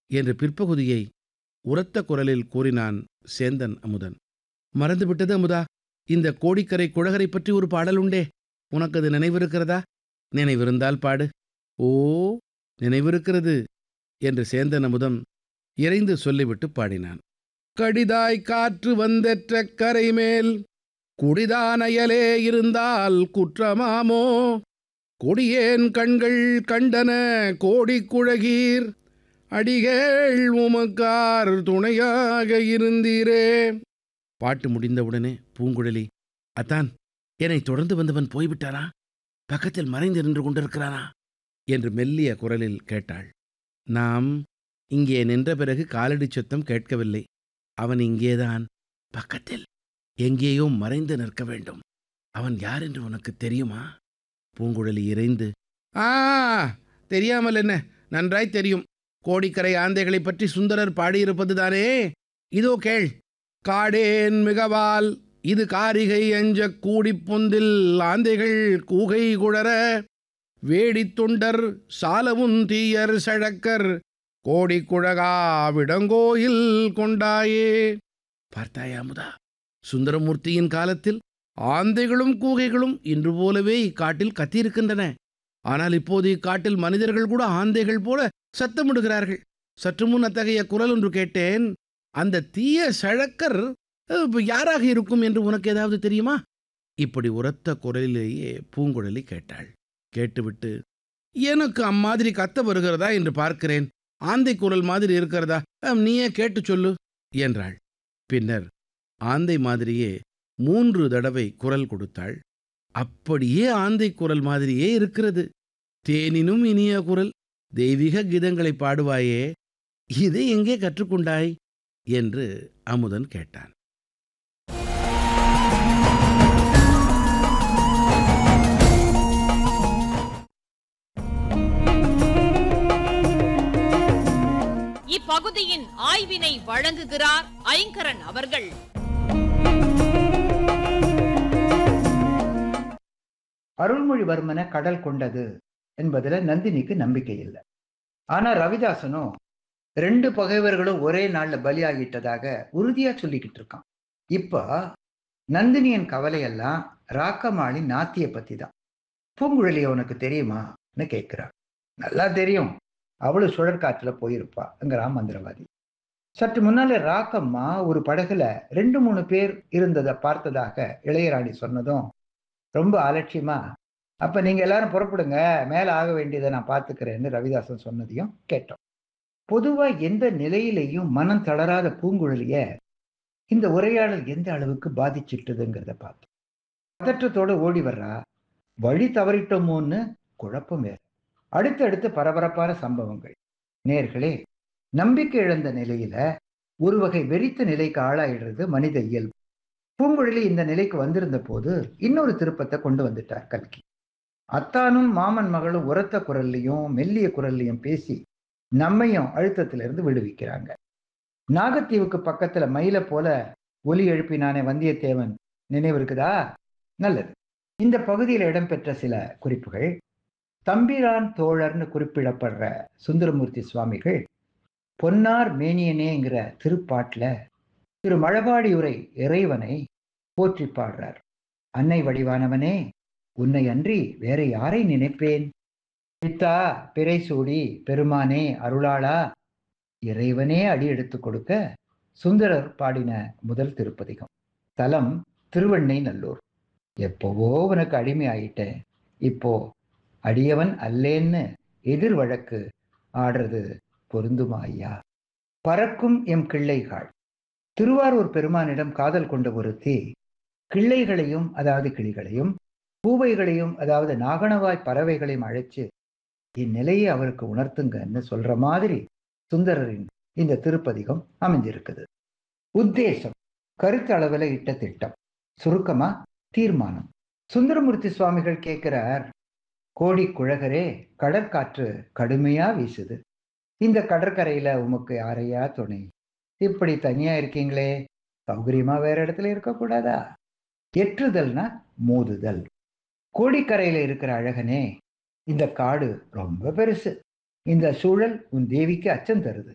என்று பிற்பகுதியை உரத்த குரலில் கூறினான் சேந்தன் அமுதன் மறந்துவிட்டது அமுதா இந்த கோடிக்கரை குழகரை பற்றி ஒரு பாடல் உண்டே உனக்கு அது நினைவிருக்கிறதா நினைவிருந்தால் பாடு ஓ நினைவிருக்கிறது என்று சேந்தன் அமுதம் இறைந்து சொல்லிவிட்டு பாடினான் கடிதாய் காற்று வந்தெற்ற கரைமேல் குடிதான் அயலே இருந்தால் குற்றமாமோ கொடியேன் கண்கள் கண்டன கோடி குழகீர் அடிகள் உமக்கார் துணையாக இருந்தீரே பாட்டு முடிந்தவுடனே பூங்குழலி அத்தான் என்னை தொடர்ந்து வந்தவன் போய்விட்டானா பக்கத்தில் மறைந்து நின்று கொண்டிருக்கிறானா என்று மெல்லிய குரலில் கேட்டாள் நாம் இங்கே நின்ற பிறகு காலடி சத்தம் கேட்கவில்லை அவன் இங்கேதான் பக்கத்தில் எங்கேயோ மறைந்து நிற்க வேண்டும் அவன் யார் என்று உனக்கு தெரியுமா பூங்குழலி இறைந்து ஆ தெரியாமல் என்ன நன்றாய் தெரியும் கோடிக்கரை ஆந்தைகளைப் பற்றி சுந்தரர் பாடியிருப்பதுதானே இதோ கேள் காடேன் மிகவால் இது காரிகை அஞ்ச கூடிப் பொந்தில் ஆந்தைகள் கூகை குழற வேடித் தொண்டர் சாலவும் தீயர் சழக்கர் கோடிக்குழகா விடங்கோயில் கொண்டாயே பார்த்தாயா அமுதா சுந்தரமூர்த்தியின் காலத்தில் ஆந்தைகளும் கூகைகளும் இன்று போலவே இக்காட்டில் கத்தியிருக்கின்றன ஆனால் இப்போது இக்காட்டில் மனிதர்கள் கூட ஆந்தைகள் போல சத்தமிடுகிறார்கள் சற்று முன் அத்தகைய குரல் ஒன்று கேட்டேன் அந்த தீய சழக்கர் அஹ், யாராக இருக்கும் என்று உனக்கு ஏதாவது தெரியுமா இப்படி உரத்த குரலிலேயே பூங்குழலி கேட்டாள் கேட்டுவிட்டு எனக்கு அம்மாதிரி கத்த வருகிறதா என்று பார்க்கிறேன் ஆந்தை குரல் மாதிரி இருக்கிறதா அஹ், நீயே கேட்டு சொல்லு என்றாள் பின்னர் ஆந்தை மாதிரியே மூன்று தடவை குரல் கொடுத்தாள் அப்படியே ஆந்தை குரல் மாதிரியே இருக்கிறது தேனினும் இனிய குரல் தெய்வீக கீதங்களை பாடுவாயே இதை எங்கே கற்றுக்கொண்டாய் என்று அமுதன் கேட்டான் இப்பகுதியின் ஆய்வினை வழங்குகிறார் ஐங்கரன் அவர்கள் அருள்மொழிவர்மனை கடல் கொண்டது என்பதுல நந்தினிக்கு நம்பிக்கை இல்லை ஆனா ரவிதாசனும் ரெண்டு பகைவர்களும் ஒரே நாள்ல பலியாகிட்டதாக உறுதியா சொல்லிக்கிட்டு இருக்கான் இப்ப நந்தினியின் கவலையெல்லாம் ராக்கமாளி நாத்திய பத்தி தான் பூங்குழலி உனக்கு தெரியுமான்னு கேட்கிறார் நல்லா தெரியும் அவளும் சுழற்காற்றுல போயிருப்பாங்கிறான் மந்திரவாதி சற்று முன்னால ராக்கம்மா ஒரு படகுல ரெண்டு மூணு பேர் இருந்ததை பார்த்ததாக இளையராணி சொன்னதும் ரொம்ப அலட்சியமா அப்ப நீங்க எல்லாரும் புறப்படுங்க மேல ஆக வேண்டியதை நான் பார்த்துக்கிறேன்னு ரவிதாசன் சொன்னதையும் கேட்டோம் பொதுவா எந்த நிலையிலையும் மனம் தளராத பூங்குழலிய இந்த உரையாடல் எந்த அளவுக்கு பாதிச்சிட்டுதுங்கிறத பார்த்தோம் பதற்றத்தோட ஓடி வர்றா வழி தவறிட்டோமோன்னு குழப்பம் வேற அடுத்தடுத்து பரபரப்பான சம்பவங்கள் நேர்களே நம்பிக்கை இழந்த நிலையில ஒரு வகை வெறித்த நிலைக்கு ஆளாயிடுறது மனித இயல்பு பூங்குழலி இந்த நிலைக்கு வந்திருந்த போது இன்னொரு திருப்பத்தை கொண்டு வந்துட்டார் கல்கி அத்தானும் மாமன் மகளும் உரத்த குரல்லையும் மெல்லிய குரல்லையும் பேசி நம்மையும் அழுத்தத்திலிருந்து விடுவிக்கிறாங்க நாகத்தீவுக்கு பக்கத்துல மயில போல ஒலி எழுப்பினானே வந்தியத்தேவன் நினைவு இருக்குதா நல்லது இந்த பகுதியில் இடம்பெற்ற சில குறிப்புகள் தம்பிரான் தோழர்னு குறிப்பிடப்படுற சுந்தரமூர்த்தி சுவாமிகள் பொன்னார் மேனியனேங்கிற திருப்பாட்டுல திரு மழபாடியுரை இறைவனை போற்றி பாடுறார் அன்னை வடிவானவனே உன்னை அன்றி வேற யாரை நினைப்பேன் பித்தா பிறை சூடி பெருமானே அருளாளா இறைவனே அடி எடுத்து கொடுக்க சுந்தரர் பாடின முதல் திருப்பதிகம் தலம் திருவண்ணை நல்லூர் எப்போவோ உனக்கு அடிமை ஆயிட்டேன் இப்போ அடியவன் அல்லேன்னு எதிர் வழக்கு ஆடுறது பொருந்துமா ஐயா பறக்கும் எம் கிள்ளைகாள் திருவாரூர் பெருமானிடம் காதல் கொண்ட ஒருத்தி கிள்ளைகளையும் அதாவது கிளிகளையும் பூவைகளையும் அதாவது நாகணவாய் பறவைகளையும் அழைச்சு இந்நிலையை அவருக்கு உணர்த்துங்கன்னு சொல்ற மாதிரி சுந்தரரின் இந்த திருப்பதிகம் அமைஞ்சிருக்குது உத்தேசம் கருத்து அளவில் இட்ட திட்டம் சுருக்கமா தீர்மானம் சுந்தரமூர்த்தி சுவாமிகள் கேட்கிறார் கோடி குழகரே கடற்காற்று கடுமையா வீசுது இந்த கடற்கரையில உமக்கு யாரையா துணை இப்படி தனியா இருக்கீங்களே சௌகரியமா வேற இடத்துல இருக்கக்கூடாதா எற்றுதல்னா மோதுதல் கோடிக்கரையில இருக்கிற அழகனே இந்த காடு ரொம்ப பெருசு இந்த சூழல் உன் தேவிக்கு அச்சம் தருது